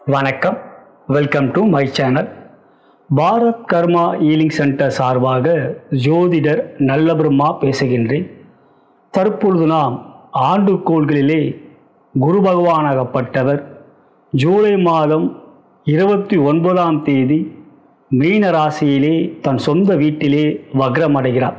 வணக்கம் welcome to my channel Bharat Karma healing centre சார்பாக ஜோதிடர் நல்லபிரம்மா பேசுகின்றேன் தற்பொழுது நாம் ஆண்டுகோள்களிலே குரு பகவானாகப்பட்டவர் ஜூலை மாதம் இருபத்தி ஒன்பதாம் தேதி மீன ராசியிலே தன் சொந்த வீட்டிலே வக்ரமடைகிறார்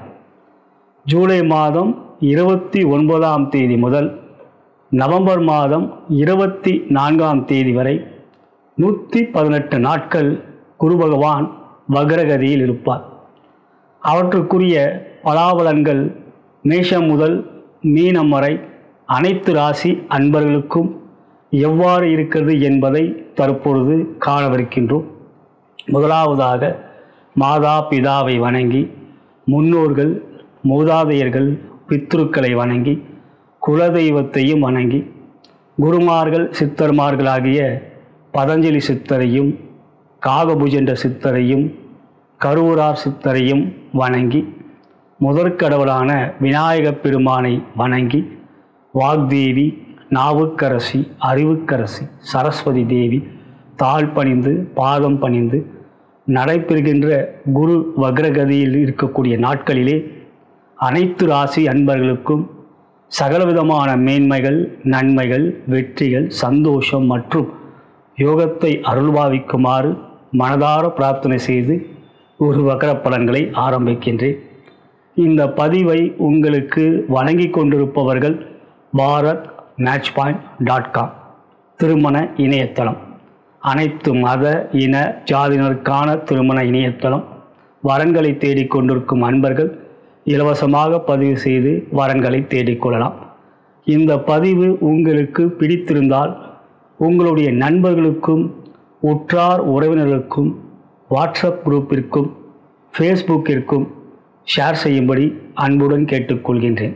ஜூலை மாதம் இருபத்தி ஒன்பதாம் தேதி முதல் நவம்பர் மாதம் இருபத்தி நான்காம் தேதி வரை நூற்றி பதினெட்டு நாட்கள் குரு பகவான் வக்ரகதியில் இருப்பார் அவற்றுக்குரிய பலாபலன்கள் மேஷம் முதல் மீனம் வரை அனைத்து ராசி அன்பர்களுக்கும் எவ்வாறு இருக்கிறது என்பதை தற்பொழுது காணவிருக்கின்றோம் முதலாவதாக மாதா பிதாவை வணங்கி முன்னோர்கள் மூதாதையர்கள் பித்ருக்களை வணங்கி குலதெய்வத்தையும் வணங்கி குருமார்கள் சித்தர்மார்களாகிய பதஞ்சலி சித்தரையும் காகபுஜென்ற சித்தரையும் கருவூரார் சித்தரையும் வணங்கி முதற்கடவுளான விநாயகப் பெருமானை வணங்கி வாக்தேவி நாவுக்கரசி அறிவுக்கரசி சரஸ்வதி தேவி தாழ் பணிந்து பாதம் பணிந்து நடைபெறுகின்ற குரு வக்ரகதியில் இருக்கக்கூடிய நாட்களிலே அனைத்து ராசி அன்பர்களுக்கும் சகலவிதமான மேன்மைகள் நன்மைகள் வெற்றிகள் சந்தோஷம் மற்றும் யோகத்தை அருள்பாவிக்குமாறு மனதார பிரார்த்தனை செய்து ஒரு வகர பலன்களை ஆரம்பிக்கின்றேன் இந்த பதிவை உங்களுக்கு வழங்கி கொண்டிருப்பவர்கள் Bharat match point dot com திருமண இணையதளம் அனைத்து மத இன ஜாதியினருக்கான திருமண இணையதளம் வரன்களை தேடிக்கொண்டிருக்கும் அன்பர்கள் இலவசமாக பதிவு செய்து வரன்களை தேடிக்கொள்ளலாம் இந்த பதிவு உங்களுக்கு பிடித்திருந்தால் உங்களுடைய நண்பர்களுக்கும் உற்றார் உறவினர்களுக்கும் வாட்ஸ்அப் குரூப்பிற்கும் ஃபேஸ்புக்கிற்கும் ஷேர் செய்யும்படி அன்புடன் கேட்டுக்கொள்கின்றேன்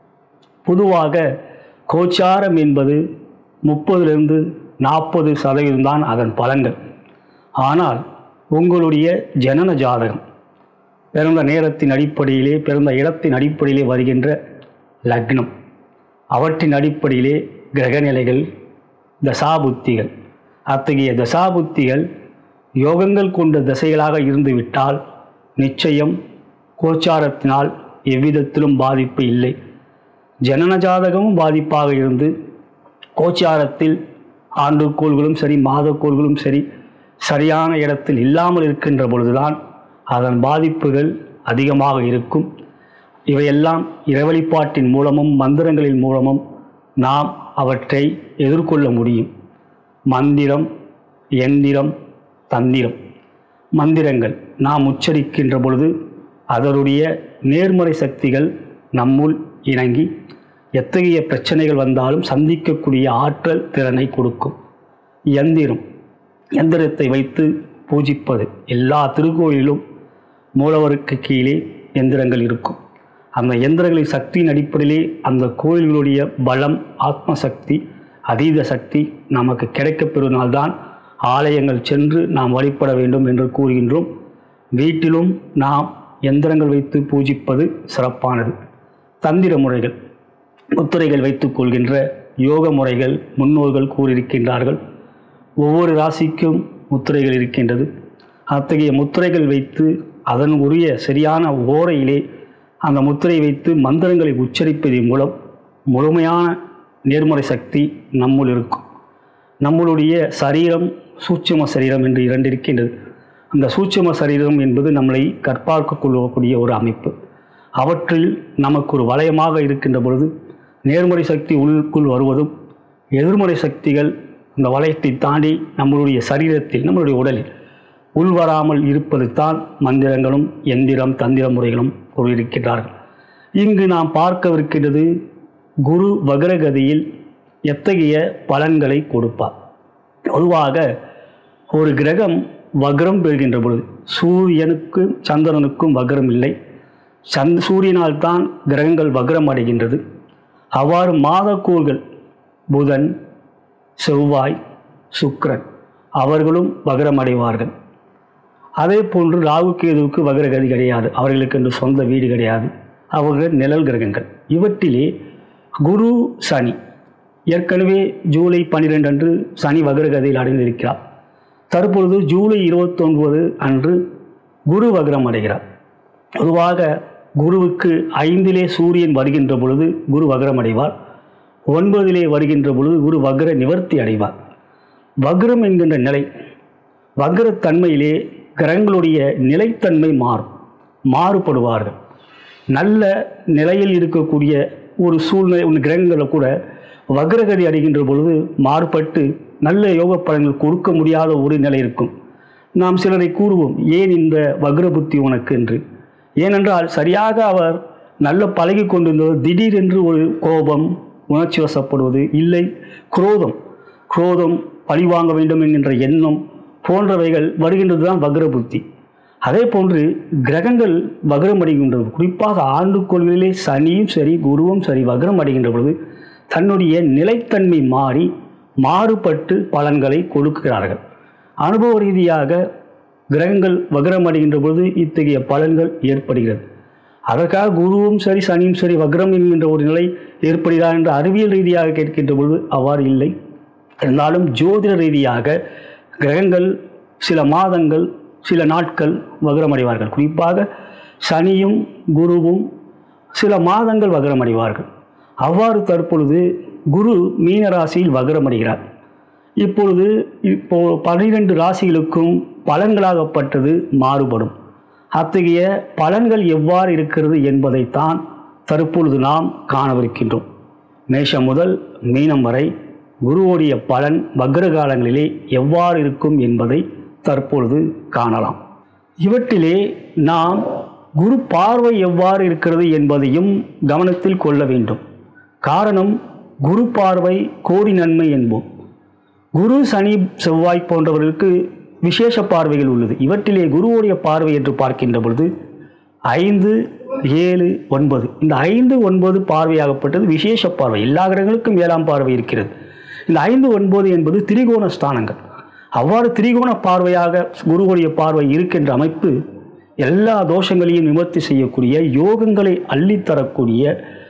பொதுவாக கோச்சாரம் என்பது முப்பதிலிருந்து நாற்பது சதவீதம் தான் அதன் பலன்கள் ஆனால் உங்களுடைய ஜனன ஜாதகம் பிறந்த நேரத்தின் அடிப்படையிலே பிறந்த இடத்தின் அடிப்படையிலே வருகின்ற லக்னம் அவற்றின் அடிப்படையிலே கிரகநிலைகள் தசாபுத்திகள் அத்தகைய தசாபுத்திகள் யோகங்கள் கொண்ட திசைகளாக இருந்துவிட்டால் நிச்சயம் கோச்சாரத்தினால் எவ்விதத்திலும் பாதிப்பு இல்லை ஜனன ஜாதகமும் பாதிப்பாக இருந்து கோச்சாரத்தில் ஆண்டுக்கோள்களும் சரி மாதக்கோள்களும் சரி சரியான இடத்தில் இல்லாமல் இருக்கின்ற பொழுதுதான் அதன் பாதிப்புகள் அதிகமாக இருக்கும் இவையெல்லாம் இரவழிப்பாட்டின் மூலமும் மந்திரங்களின் மூலமும் நாம் அவற்றை எதிர்கொள்ள முடியும் மந்திரம் எந்திரம் தந்திரம் மந்திரங்கள் நாம் உச்சரிக்கின்ற பொழுது அதனுடைய நேர்மறை சக்திகள் நம்முள் இணங்கி எத்தகைய பிரச்சனைகள் வந்தாலும் சந்திக்கக்கூடிய ஆற்றல் திறனை கொடுக்கும் எந்திரம் எந்திரத்தை வைத்து பூஜிப்பது எல்லா திருக்கோயிலும் மூலவருக்கு கீழே எந்திரங்கள் இருக்கும் அந்த எந்திரங்களின் சக்தியின் அடிப்படையிலே அந்த கோயில்களுடைய பலம் ஆத்ம சக்தி அதீத சக்தி நமக்கு கிடைக்கப்பெறுவதனால்தான் ஆலயங்கள் சென்று நாம் வழிபட வேண்டும் என்று கூறுகின்றோம் வீட்டிலும் நாம் எந்திரங்கள் வைத்து பூஜிப்பது சிறப்பானது தந்திர முறைகள் முத்திரைகள் வைத்துக் கொள்கின்ற யோக முறைகள் முன்னோர்கள் கூறியிருக்கின்றார்கள் ஒவ்வொரு ராசிக்கும் முத்திரைகள் இருக்கின்றது அத்தகைய முத்திரைகள் வைத்து அதன் உரிய சரியான ஓரையிலே அந்த முத்திரை வைத்து மந்திரங்களை உச்சரிப்பதன் மூலம் முழுமையான நேர்மறை சக்தி நம்முள் இருக்கும் நம்மளுடைய சரீரம் சூட்சும சரீரம் என்று இரண்டு இருக்கின்றது அந்த சூட்சும சரீரம் என்பது நம்மளை கற்பார்க்க கொள்ளக்கூடிய ஒரு அமைப்பு அவற்றில் நமக்கு ஒரு வளையமாக இருக்கின்ற பொழுது நேர்மறை சக்தி உள்ளுக்குள் வருவதும் எதிர்மறை சக்திகள் அந்த வளையத்தை தாண்டி நம்மளுடைய சரீரத்தில் நம்மளுடைய உடலில் உள்வராமல் இருப்பது தான் மந்திரங்களும் எந்திரம் தந்திர முறைகளும் கூறியிருக்கிறார்கள் இங்கு நாம் பார்க்கவிருக்கிறது குரு வக்ரகதியில் எத்தகைய பலன்களை கொடுப்பார் பொதுவாக ஒரு கிரகம் வக்ரம் பெறுகின்ற பொழுது சூரியனுக்கும் சந்திரனுக்கும் வக்ரம் இல்லை சந்த் சூரியனால் தான் கிரகங்கள் வக்ரம் அடைகின்றது அவ்வாறு மாதக்கூறுகள் புதன் செவ்வாய் சுக்கிரன் அவர்களும் வக்ரம் அடைவார்கள் அதே போன்று ராகு கேதுவுக்கு வக்ரகதி கிடையாது அவர்களுக்கு என்று சொந்த வீடு கிடையாது அவர்கள் நிழல் கிரகங்கள் இவற்றிலே குரு சனி ஏற்கனவே ஜூலை பன்னிரெண்டு அன்று சனி வக்ரகதியில் அடைந்திருக்கிறார் தற்பொழுது ஜூலை இருபத்தொன்பது அன்று குரு வக்ரம் அடைகிறார் பொதுவாக குருவுக்கு ஐந்திலே சூரியன் வருகின்ற பொழுது குரு வக்ரம் அடைவார் ஒன்பதிலே வருகின்ற பொழுது குரு வக்ர நிவர்த்தி அடைவார் வக்ரம் என்கின்ற நிலை வக்ரத்தன்மையிலே கிரகங்களுடைய நிலைத்தன்மை மாறும் மாறுபடுவார்கள் நல்ல நிலையில் இருக்கக்கூடிய ஒரு சூழ்நிலை ஒரு கிரகங்களை கூட வக்ரகதி அடைகின்ற பொழுது மாறுபட்டு நல்ல யோக பலன்கள் கொடுக்க முடியாத ஒரு நிலை இருக்கும் நாம் சிலரை கூறுவோம் ஏன் இந்த வக்ர புத்தி உனக்கு என்று ஏனென்றால் சரியாக அவர் நல்ல பழகி கொண்டிருந்தவர் திடீரென்று ஒரு கோபம் உணர்ச்சி வசப்படுவது இல்லை குரோதம் குரோதம் பழிவாங்க வேண்டும் என்கின்ற எண்ணம் போன்றவைகள் வருகின்றது தான் வக்ர புத்தி அதே போன்று கிரகங்கள் வக்ரம் அடைகின்றது குறிப்பாக ஆண்டுக்கோள்களிலே சனியும் சரி குருவும் சரி வக்ரம் அடைகின்ற பொழுது தன்னுடைய நிலைத்தன்மை மாறி மாறுபட்டு பலன்களை கொடுக்கிறார்கள் அனுபவ ரீதியாக கிரகங்கள் வக்ரம் அடைகின்ற பொழுது இத்தகைய பலன்கள் ஏற்படுகிறது அதற்காக குருவும் சரி சனியும் சரி வக்ரம் என்கின்ற ஒரு நிலை ஏற்படுகிறா என்று அறிவியல் ரீதியாக கேட்கின்ற பொழுது அவ்வாறு இல்லை இருந்தாலும் ஜோதிட ரீதியாக கிரகங்கள் சில மாதங்கள் சில நாட்கள் வக்ரமடைவார்கள் குறிப்பாக சனியும் குருவும் சில மாதங்கள் வக்ரமடைவார்கள் அவ்வாறு தற்பொழுது குரு மீன ராசியில் வக்ரமடைகிறார் இப்பொழுது இப்போ பன்னிரெண்டு ராசிகளுக்கும் பலன்களாகப்பட்டது மாறுபடும் அத்தகைய பலன்கள் எவ்வாறு இருக்கிறது என்பதைத்தான் தற்பொழுது நாம் காணவிருக்கின்றோம் மேஷம் முதல் மீனம் வரை குருவுடைய பலன் வக்ர காலங்களிலே எவ்வாறு இருக்கும் என்பதை தற்பொழுது காணலாம் இவற்றிலே நாம் குரு பார்வை எவ்வாறு இருக்கிறது என்பதையும் கவனத்தில் கொள்ள வேண்டும் காரணம் குரு பார்வை கோடி நன்மை என்போம் குரு சனி செவ்வாய் போன்றவர்களுக்கு விசேஷ பார்வைகள் உள்ளது இவற்றிலே குருவுடைய பார்வை என்று பார்க்கின்ற பொழுது ஐந்து ஏழு ஒன்பது இந்த ஐந்து ஒன்பது பார்வையாகப்பட்டது விசேஷ பார்வை எல்லா கிரகங்களுக்கும் ஏழாம் பார்வை இருக்கிறது இந்த ஐந்து ஒன்பது என்பது திரிகோண ஸ்தானங்கள் அவ்வாறு திரிகோண பார்வையாக குருவுடைய பார்வை இருக்கின்ற அமைப்பு எல்லா தோஷங்களையும் நிவர்த்தி செய்யக்கூடிய யோகங்களை அள்ளித்தரக்கூடிய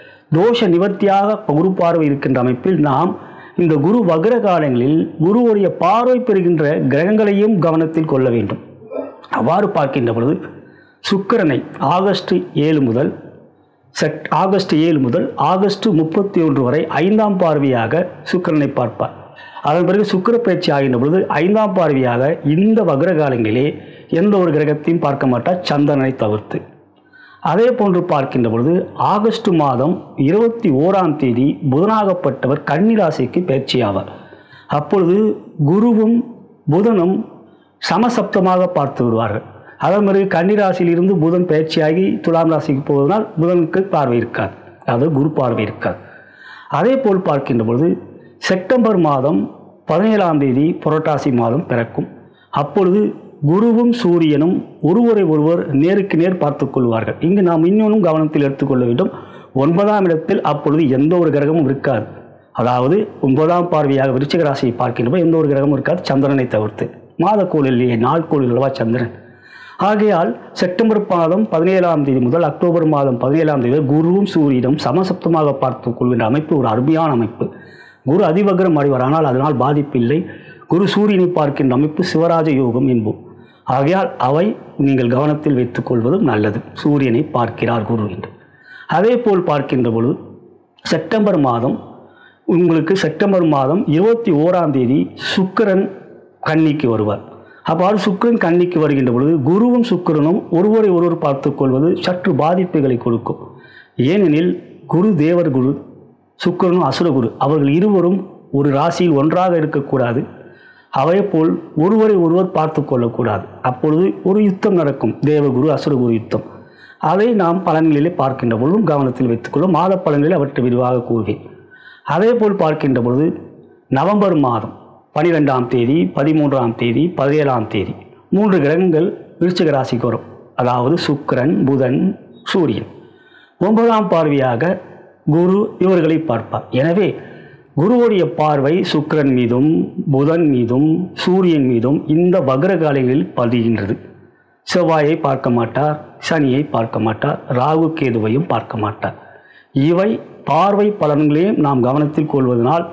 தோஷ நிவர்த்தியாக குரு பார்வை இருக்கின்ற அமைப்பில் நாம் இந்த குரு வக்ர காலங்களில் குருவுடைய பார்வை பெறுகின்ற கிரகங்களையும் கவனத்தில் கொள்ள வேண்டும் அவ்வாறு பார்க்கின்ற பொழுது சுக்கிரனை ஆகஸ்ட் ஏழு முதல் செட் ஆகஸ்ட் ஏழு முதல் ஆகஸ்ட் முப்பத்தி ஒன்று வரை ஐந்தாம் பார்வையாக சுக்கிரனை பார்ப்பார் அதன் பிறகு சுக்கிர பயிற்சி ஆகின்ற பொழுது ஐந்தாம் பார்வையாக இந்த வக்ர காலங்களிலே எந்த ஒரு கிரகத்தையும் பார்க்க மாட்டார் சந்திரனை தவிர்த்து அதே போன்று பார்க்கின்ற பொழுது ஆகஸ்ட் மாதம் இருபத்தி ஓராம் தேதி புதனாகப்பட்டவர் கன்னிராசிக்கு பயிற்சியாவார் அப்பொழுது குருவும் புதனும் சமசப்தமாக பார்த்து விடுவார்கள் அதன் பிறகு கன்னிராசியிலிருந்து புதன் பயிற்சியாகி துலாம் ராசிக்கு போவதனால் புதனுக்கு பார்வை இருக்காது அதாவது குரு பார்வை இருக்காது அதே போல் பார்க்கின்ற பொழுது செப்டம்பர் மாதம் பதினேழாம் தேதி புரட்டாசி மாதம் பிறக்கும் அப்பொழுது குருவும் சூரியனும் ஒருவரை ஒருவர் நேருக்கு நேர் பார்த்து கொள்வார்கள் இங்கு நாம் இன்னொன்றும் கவனத்தில் எடுத்துக்கொள்ள வேண்டும் ஒன்பதாம் இடத்தில் அப்பொழுது எந்த ஒரு கிரகமும் இருக்காது அதாவது ஒன்பதாம் பார்வையாக விருச்சிக ராசியை பார்க்கின்றபோது எந்த ஒரு கிரகமும் இருக்காது சந்திரனை தவிர்த்து மாதக்கோளிலேயே நாட்கோளில் அல்லவா சந்திரன் ஆகையால் செப்டம்பர் மாதம் பதினேழாம் தேதி முதல் அக்டோபர் மாதம் பதினேழாம் தேதி வரை குருவும் சூரியனும் சமசப்தமாக பார்த்து கொள்கின்ற அமைப்பு ஒரு அருமையான அமைப்பு குரு அதிவக்ரம் அடைவார் ஆனால் அதனால் பாதிப்பில்லை குரு சூரியனை பார்க்கின்ற அமைப்பு சிவராஜ யோகம் என்போம் ஆகையால் அவை நீங்கள் கவனத்தில் வைத்துக் கொள்வதும் நல்லது சூரியனை பார்க்கிறார் குரு என்று அதே போல் பார்க்கின்ற பொழுது செப்டம்பர் மாதம் உங்களுக்கு செப்டம்பர் மாதம் இருபத்தி ஓராம் தேதி சுக்கிரன் கன்னிக்கு வருவார் அவ்வாறு சுக்கிரன் கன்னிக்கு வருகின்ற பொழுது குருவும் சுக்கிரனும் ஒருவரை ஒருவர் பார்த்துக் கொள்வது சற்று பாதிப்புகளை கொடுக்கும் ஏனெனில் குரு தேவர் குரு சுக்கிரனும் அசுரகுரு அவர்கள் இருவரும் ஒரு ராசியில் ஒன்றாக இருக்கக்கூடாது அதே போல் ஒருவரை ஒருவர் பார்த்து கொள்ளக்கூடாது அப்பொழுது ஒரு யுத்தம் நடக்கும் தேவகுரு அசுரகுரு யுத்தம் அதை நாம் பலன்களிலே பார்க்கின்ற பொழுதும் கவனத்தில் வைத்துக்கொள்ளும் மாத பலன்களில் அவற்றை விரிவாக கூறுவேன் அதே போல் பார்க்கின்ற பொழுது நவம்பர் மாதம் பனிரெண்டாம் தேதி பதிமூன்றாம் தேதி பதினேழாம் தேதி மூன்று கிரகங்கள் விருச்சிக ராசிக்கு வரும் அதாவது சுக்கிரன் புதன் சூரியன் ஒன்பதாம் பார்வையாக குரு இவர்களை பார்ப்பார் எனவே குருவுடைய பார்வை சுக்கிரன் மீதும் புதன் மீதும் சூரியன் மீதும் இந்த வக்ர காலங்களில் பதிகின்றது செவ்வாயை பார்க்க மாட்டார் சனியை பார்க்க மாட்டார் ராகு கேதுவையும் பார்க்க மாட்டார் இவை பார்வை பலன்களையும் நாம் கவனத்தில் கொள்வதனால்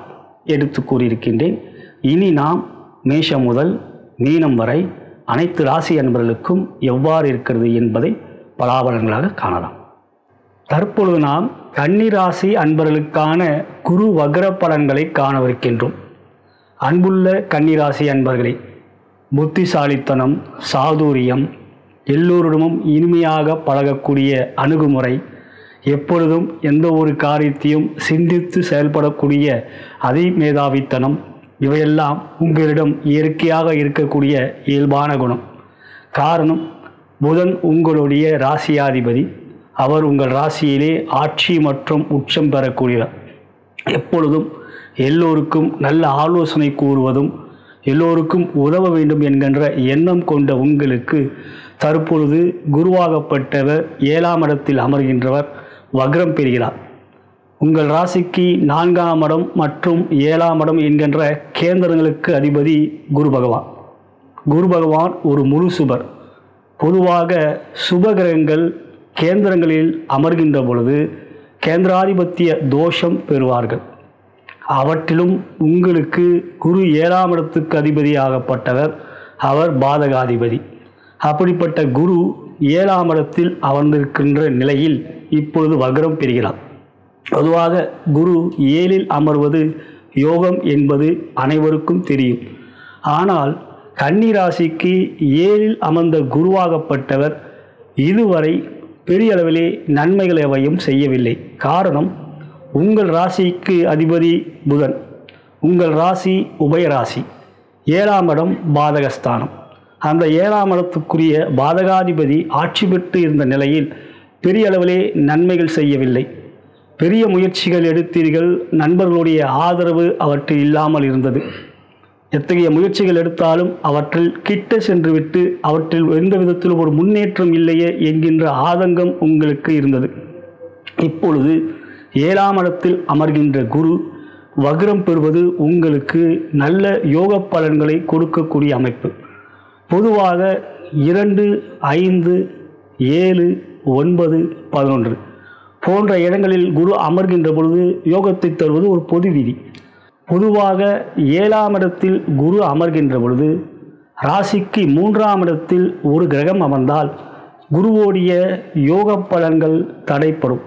எடுத்து கூறியிருக்கின்றேன் இனி நாம் மேஷம் முதல் மீனம் வரை அனைத்து ராசி அன்பர்களுக்கும் எவ்வாறு இருக்கிறது என்பதை பலாபலன்களாக காணலாம் தற்பொழுது நாம் கன்னிராசி அன்பர்களுக்கான குரு வக்ர பலன்களை காணவிருக்கின்றோம் அன்புள்ள கன்னிராசி அன்பர்களே புத்திசாலித்தனம் சாதுரியம் எல்லோரிடமும் இனிமையாக பழகக்கூடிய அணுகுமுறை எப்பொழுதும் எந்த ஒரு காரியத்தையும் சிந்தித்து செயல்படக்கூடிய அதிமேதாவித்தனம் இவையெல்லாம் உங்களிடம் இயற்கையாக இருக்கக்கூடிய இயல்பான குணம் காரணம் புதன் உங்களுடைய ராசியாதிபதி அவர் உங்கள் ராசியிலே ஆட்சி மற்றும் உச்சம் பெறக்கூடியவர் எப்பொழுதும் எல்லோருக்கும் நல்ல ஆலோசனை கூறுவதும் எல்லோருக்கும் உதவ வேண்டும் என்கின்ற எண்ணம் கொண்ட உங்களுக்கு தற்பொழுது குருவாகப்பட்டவர் ஏழாம் இடத்தில் அமர்கின்றவர் வக்ரம் பெறுகிறார் உங்கள் ராசிக்கு நான்காம் இடம் மற்றும் ஏழாம் இடம் என்கின்ற கேந்திரங்களுக்கு அதிபதி குரு பகவான் குரு பகவான் ஒரு முழு சுபர் பொதுவாக சுபகிரகங்கள் கேந்திரங்களில் அமர்கின்ற பொழுது கேந்திராதிபத்திய தோஷம் பெறுவார்கள் அவற்றிலும் உங்களுக்கு குரு ஏழாம் இடத்துக்கு அதிபதியாகப்பட்டவர் அவர் பாதகாதிபதி அப்படிப்பட்ட குரு ஏழாம் இடத்தில் அமர்ந்திருக்கின்ற நிலையில் இப்பொழுது வக்ரம் பெறுகிறார் பொதுவாக குரு ஏழில் அமர்வது யோகம் என்பது அனைவருக்கும் தெரியும் ஆனால் கன்னி ராசிக்கு ஏழில் அமர்ந்த குருவாகப்பட்டவர் இதுவரை பெரிய அளவிலே நன்மைகள் எவையும் செய்யவில்லை காரணம் உங்கள் ராசிக்கு அதிபதி புதன் உங்கள் ராசி உபயராசி ஏழாம் இடம் பாதகஸ்தானம் அந்த ஏழாம் இடத்துக்குரிய பாதகாதிபதி ஆட்சி பெற்று இருந்த நிலையில் பெரிய அளவிலே நன்மைகள் செய்யவில்லை பெரிய முயற்சிகள் எடுத்தீர்கள் நண்பர்களுடைய ஆதரவு அவற்றில் இல்லாமல் இருந்தது எத்தகைய முயற்சிகள் எடுத்தாலும் அவற்றில் கிட்ட சென்றுவிட்டு அவற்றில் எந்த விதத்திலும் ஒரு முன்னேற்றம் இல்லையே என்கின்ற ஆதங்கம் உங்களுக்கு இருந்தது இப்பொழுது ஏழாம் இடத்தில் அமர்கின்ற குரு வக்ரம் பெறுவது உங்களுக்கு நல்ல யோக பலன்களை கொடுக்கக்கூடிய அமைப்பு பொதுவாக இரண்டு ஐந்து ஏழு ஒன்பது பதினொன்று போன்ற இடங்களில் குரு அமர்கின்ற பொழுது யோகத்தை தருவது ஒரு பொது விதி பொதுவாக ஏழாம் இடத்தில் குரு அமர்கின்ற பொழுது ராசிக்கு மூன்றாம் இடத்தில் ஒரு கிரகம் அமர்ந்தால் குருவோடைய யோக பலன்கள் தடைப்படும்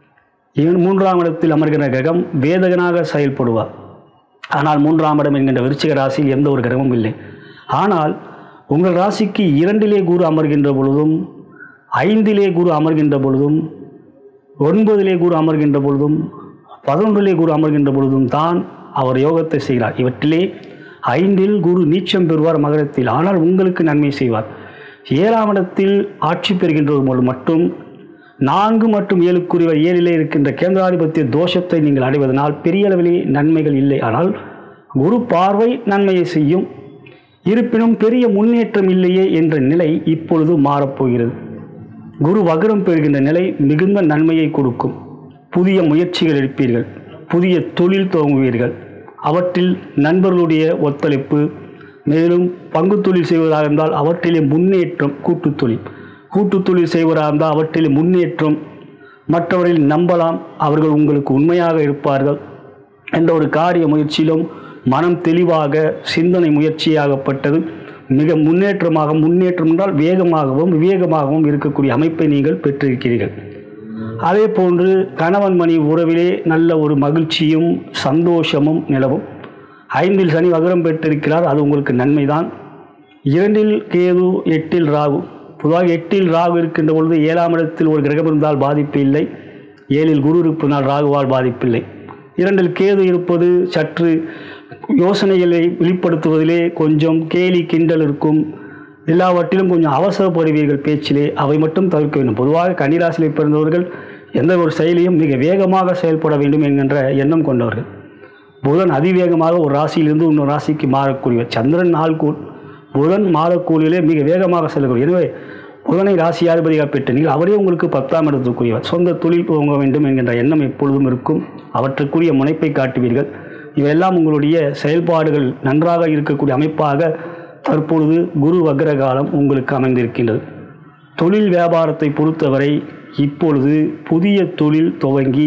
இவன் மூன்றாம் இடத்தில் அமர்கின்ற கிரகம் வேதகனாக செயல்படுவார் ஆனால் மூன்றாம் இடம் என்கின்ற விருச்சிக ராசியில் எந்த ஒரு கிரகமும் இல்லை ஆனால் உங்கள் ராசிக்கு இரண்டிலே குரு அமர்கின்ற பொழுதும் ஐந்திலே குரு அமர்கின்ற பொழுதும் ஒன்பதிலே குரு அமர்கின்ற பொழுதும் பதினொன்றிலே குரு அமர்கின்ற பொழுதும் தான் அவர் யோகத்தை செய்கிறார் இவற்றிலே ஐந்தில் குரு நீச்சம் பெறுவார் மகரத்தில் ஆனால் உங்களுக்கு நன்மை செய்வார் ஏழாம் இடத்தில் ஆட்சி பெறுகின்ற போது மட்டும் நான்கு மற்றும் ஏழுக்குரிய ஏழிலே இருக்கின்ற கேந்திராதிபத்திய தோஷத்தை நீங்கள் அடைவதனால் பெரிய அளவிலே நன்மைகள் இல்லை ஆனால் குரு பார்வை நன்மையை செய்யும் இருப்பினும் பெரிய முன்னேற்றம் இல்லையே என்ற நிலை இப்பொழுது மாறப்போகிறது குரு வக்ரம் பெறுகின்ற நிலை மிகுந்த நன்மையை கொடுக்கும் புதிய முயற்சிகள் எடுப்பீர்கள் புதிய தொழில் துவங்குவீர்கள் அவற்றில் நண்பர்களுடைய ஒத்துழைப்பு மேலும் பங்கு தொழில் செய்வதாக இருந்தால் அவற்றிலே முன்னேற்றம் கூட்டுத் தொழில் கூட்டுத் தொழில் செய்வதாக இருந்தால் அவற்றிலே முன்னேற்றம் மற்றவர்கள் நம்பலாம் அவர்கள் உங்களுக்கு உண்மையாக இருப்பார்கள் எந்த ஒரு காரிய முயற்சியிலும் மனம் தெளிவாக சிந்தனை முயற்சியாகப்பட்டது மிக முன்னேற்றமாக முன்னேற்றம் என்றால் வேகமாகவும் விவேகமாகவும் இருக்கக்கூடிய அமைப்பை நீங்கள் பெற்றிருக்கிறீர்கள் அதே போன்று கணவன் மணி உறவிலே நல்ல ஒரு மகிழ்ச்சியும் சந்தோஷமும் நிலவும் ஐந்தில் சனி வகரம் பெற்றிருக்கிறார் அது உங்களுக்கு நன்மைதான் இரண்டில் கேது எட்டில் ராகு பொதுவாக எட்டில் ராகு இருக்கின்ற பொழுது ஏழாம் இடத்தில் ஒரு கிரகம் இருந்தால் பாதிப்பு இல்லை ஏழில் குரு இருப்பதனால் ராகுவால் பாதிப்பில்லை இரண்டில் கேது இருப்பது சற்று யோசனைகளை வெளிப்படுத்துவதிலே கொஞ்சம் கேலி கிண்டல் இருக்கும் எல்லாவற்றிலும் கொஞ்சம் அவசரப்படுவீர்கள் பேச்சிலே அவை மட்டும் தவிர்க்க வேண்டும் பொதுவாக கன்னிராசியில் பிறந்தவர்கள் எந்த ஒரு செயலையும் மிக வேகமாக செயல்பட வேண்டும் என்கின்ற எண்ணம் கொண்டவர்கள் புதன் அதிவேகமாக ஒரு ராசியிலிருந்து இன்னொரு ராசிக்கு மாறக்கூடியவர் சந்திரன் நாள்கூர் புதன் மாறக்கூடியிலே மிக வேகமாக செல்லக்கூடிய எனவே புதனை ராசியாதிபதியாக பெற்று நீங்கள் அவரே உங்களுக்கு பத்தாம் இடத்துக்குரியவர் சொந்த தொழில் துவங்க வேண்டும் என்கின்ற எண்ணம் எப்பொழுதும் இருக்கும் அவற்றுக்குரிய முனைப்பை காட்டுவீர்கள் இவையெல்லாம் உங்களுடைய செயல்பாடுகள் நன்றாக இருக்கக்கூடிய அமைப்பாக தற்பொழுது குரு வக்ர காலம் உங்களுக்கு அமைந்திருக்கின்றது தொழில் வியாபாரத்தை பொறுத்தவரை இப்பொழுது புதிய தொழில் துவங்கி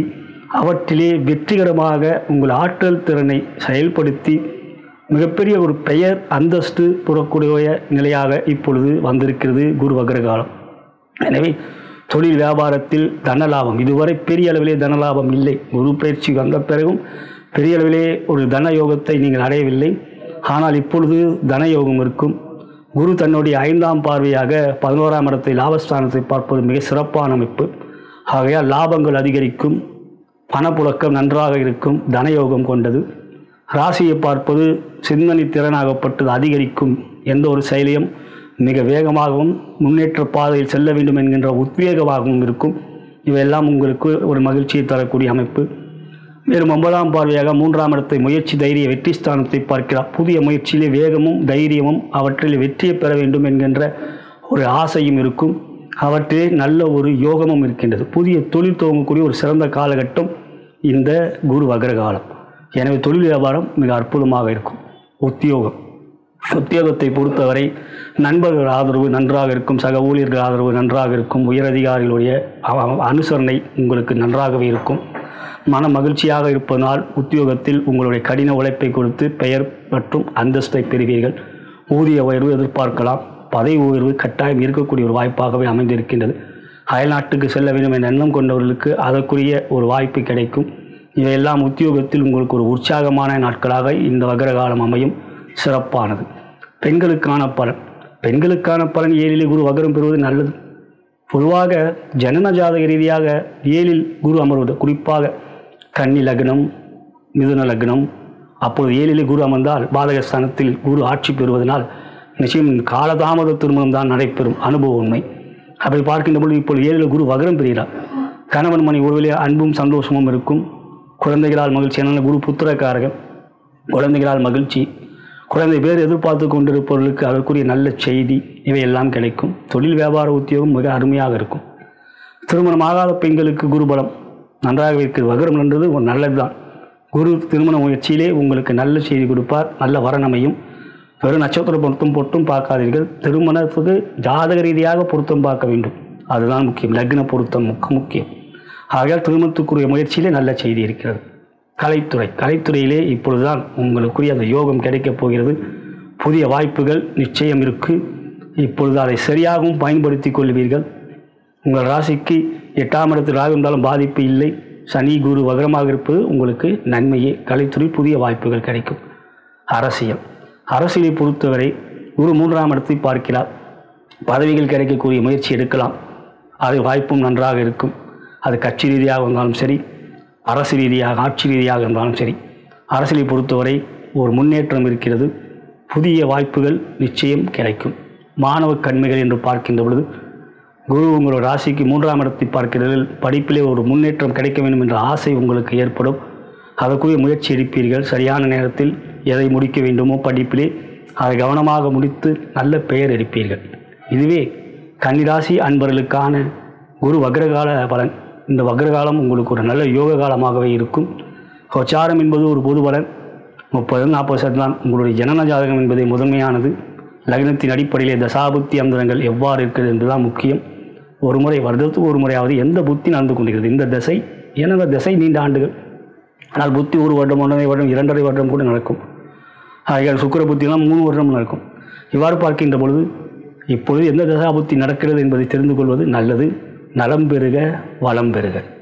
அவற்றிலே வெற்றிகரமாக உங்கள் ஆற்றல் திறனை செயல்படுத்தி மிகப்பெரிய ஒரு பெயர் அந்தஸ்து புறக்கூடிய நிலையாக இப்பொழுது வந்திருக்கிறது குரு வக்ரகாலம் எனவே தொழில் வியாபாரத்தில் தனலாபம் இதுவரை பெரிய அளவிலே தனலாபம் இல்லை குரு பயிற்சி வந்த பிறகும் பெரிய அளவிலே ஒரு தன யோகத்தை நீங்கள் அடையவில்லை ஆனால் இப்பொழுது தன யோகம் இருக்கும் குரு தன்னுடைய ஐந்தாம் பார்வையாக பதினோராம் இடத்தை லாபஸ்தானத்தை பார்ப்பது மிக சிறப்பான அமைப்பு ஆகையால் லாபங்கள் அதிகரிக்கும் பணப்புழக்கம் நன்றாக இருக்கும் தனயோகம் கொண்டது ராசியை பார்ப்பது சிந்தனை திறனாகப்பட்டது அதிகரிக்கும் எந்த ஒரு செயலையும் மிக வேகமாகவும் முன்னேற்ற பாதையில் செல்ல வேண்டும் என்கின்ற உத்வேகமாகவும் இருக்கும் இவையெல்லாம் உங்களுக்கு ஒரு மகிழ்ச்சியை தரக்கூடிய அமைப்பு மேலும் ஒன்பதாம் பார்வையாக மூன்றாம் இடத்தை முயற்சி தைரிய வெற்றி ஸ்தானத்தை பார்க்கிறார் புதிய முயற்சியிலே வேகமும் தைரியமும் அவற்றில் வெற்றியை பெற வேண்டும் என்கின்ற ஒரு ஆசையும் இருக்கும் அவற்றிலே நல்ல ஒரு யோகமும் இருக்கின்றது புதிய தொழில் துவங்கக்கூடிய ஒரு சிறந்த காலகட்டம் இந்த குரு வக்ரகாலம் எனவே தொழில் வியாபாரம் மிக அற்புதமாக இருக்கும் உத்தியோகம் உத்தியோகத்தை பொறுத்தவரை நண்பர்கள் ஆதரவு நன்றாக இருக்கும் சக ஊழியர்கள் ஆதரவு நன்றாக இருக்கும் உயரதிகாரிகளுடைய அவ- அனுசரணை உங்களுக்கு நன்றாகவே இருக்கும் மன மகிழ்ச்சியாக இருப்பதனால் உத்தியோகத்தில் உங்களுடைய கடின உழைப்பை கொடுத்து பெயர் மற்றும் அந்தஸ்தை பெறுவீர்கள் ஊதிய உயர்வு எதிர்பார்க்கலாம் பதவி உயர்வு கட்டாயம் இருக்கக்கூடிய ஒரு வாய்ப்பாகவே அமைந்திருக்கின்றது அயல்நாட்டுக்கு செல்ல வேண்டும் என்ற எண்ணம் கொண்டவர்களுக்கு அதற்குரிய ஒரு வாய்ப்பு கிடைக்கும் இவையெல்லாம் உத்தியோகத்தில் உங்களுக்கு ஒரு உற்சாகமான நாட்களாக இந்த வகரகாலம் அமையும் சிறப்பானது பெண்களுக்கான பலன் பெண்களுக்கான பலன் ஏழிலே குரு வகரம் பெறுவது நல்லது பொதுவாக ஜனன ஜாதக ரீதியாக ஏழில் குரு அமர்வது குறிப்பாக கன்னி லக்னம் மிதுன லக்னம் அப்பொழுது ஏழிலே குரு அமர்ந்தால் பாதகஸ்தானத்தில் குரு ஆட்சி பெறுவதனால் நிச்சயம் காலதாமத திருமணம் தான் நடைபெறும் அனுபவ உண்மை அப்படி பார்க்கின்ற பொழுது இப்பொழுது ஏழில் குரு வகரம் பெறுகிறார் கணவன் மணி உறவிலே அன்பும் சந்தோஷமும் இருக்கும் குழந்தைகளால் மகிழ்ச்சி என்ன குரு புத்திரக்காரகன் குழந்தைகளால் மகிழ்ச்சி குழந்தை பேர் எதிர்பார்த்து கொண்டிருப்பவர்களுக்கு அதற்குரிய நல்ல செய்தி இவையெல்லாம் கிடைக்கும் தொழில் வியாபார உத்தியோகம் மிக அருமையாக இருக்கும் திருமணமாகாத பெண்களுக்கு குருபலம் நன்றாக இருக்கிறது வகரம் என்றது ஒரு நல்லதுதான் குரு திருமண முயற்சியிலே உங்களுக்கு நல்ல செய்தி கொடுப்பார் நல்ல வரணமையும் வெறும் நட்சத்திர பொருத்தம் பொருத்தம் பார்க்காதீர்கள் திருமணத்துக்கு ஜாதக ரீதியாக பொருத்தம் பார்க்க வேண்டும் அதுதான் முக்கியம் லக்ன பொருத்தம் முக்க முக்கியம் ஆகையால் திருமணத்துக்குரிய முயற்சியிலே நல்ல செய்தி இருக்கிறது கலைத்துறை கலைத்துறையிலே இப்பொழுதுதான் உங்களுக்குரிய அந்த யோகம் கிடைக்கப் போகிறது புதிய வாய்ப்புகள் நிச்சயம் இருக்கு இப்பொழுது அதை சரியாகவும் பயன்படுத்திக் கொள்வீர்கள் உங்கள் ராசிக்கு எட்டாம் இடத்தில் ராகு இருந்தாலும் பாதிப்பு இல்லை சனி குரு வகரமாக இருப்பது உங்களுக்கு நன்மையே கலைத்துறை புதிய வாய்ப்புகள் கிடைக்கும் அரசியல் அரசியலை பொறுத்தவரை குரு மூன்றாம் இடத்தை பார்க்கிறார் பதவிகள் கிடைக்கக்கூடிய முயற்சி எடுக்கலாம் அது வாய்ப்பும் நன்றாக இருக்கும் அது கட்சி ரீதியாக இருந்தாலும் சரி அரசு ரீதியாக ஆட்சி ரீதியாக இருந்தாலும் சரி அரசியலை பொறுத்தவரை ஒரு முன்னேற்றம் இருக்கிறது புதிய வாய்ப்புகள் நிச்சயம் கிடைக்கும் மாணவ கண்மைகள் என்று பார்க்கின்ற பொழுது குரு உங்களோட ராசிக்கு மூன்றாம் இடத்தை பார்க்கிறீர்கள் படிப்பிலே ஒரு முன்னேற்றம் கிடைக்க வேண்டும் என்ற ஆசை உங்களுக்கு ஏற்படும் அதற்குரிய முயற்சி எடுப்பீர்கள் சரியான நேரத்தில் எதை முடிக்க வேண்டுமோ படிப்பிலே அதை கவனமாக முடித்து நல்ல பெயர் எடுப்பீர்கள் இதுவே கன்னிராசி அன்பர்களுக்கான குரு வக்ரகால பலன் இந்த வக்ரகாலம் உங்களுக்கு ஒரு நல்ல யோக காலமாகவே இருக்கும் கோச்சாரம் என்பது ஒரு பொது பலன் முப்பது நாற்பது சதம் உங்களுடைய ஜனன ஜாதகம் என்பதே முதன்மையானது லக்னத்தின் அடிப்படையிலே தசாபுத்தி அந்தரங்கள் எவ்வாறு இருக்கிறது என்பதுதான் முக்கியம் ஒரு முறை வருடத்துக்கு ஒரு முறையாவது எந்த புத்தி நடந்து கொண்டிருக்கிறது இந்த திசை எனது திசை நீண்ட ஆண்டுகள் ஆனால் புத்தி ஒரு வருடம் ஒன்றரை வருடம் இரண்டரை வருடம் கூட நடக்கும் ஆகையால் சுக்கிர புத்தியெல்லாம் மூணு வருடம் நடக்கும் இவ்வாறு பார்க்கின்ற பொழுது இப்பொழுது எந்த தசா புத்தி நடக்கிறது என்பதை தெரிந்து கொள்வது நல்லது நலம் பெறுக வளம் பெறுக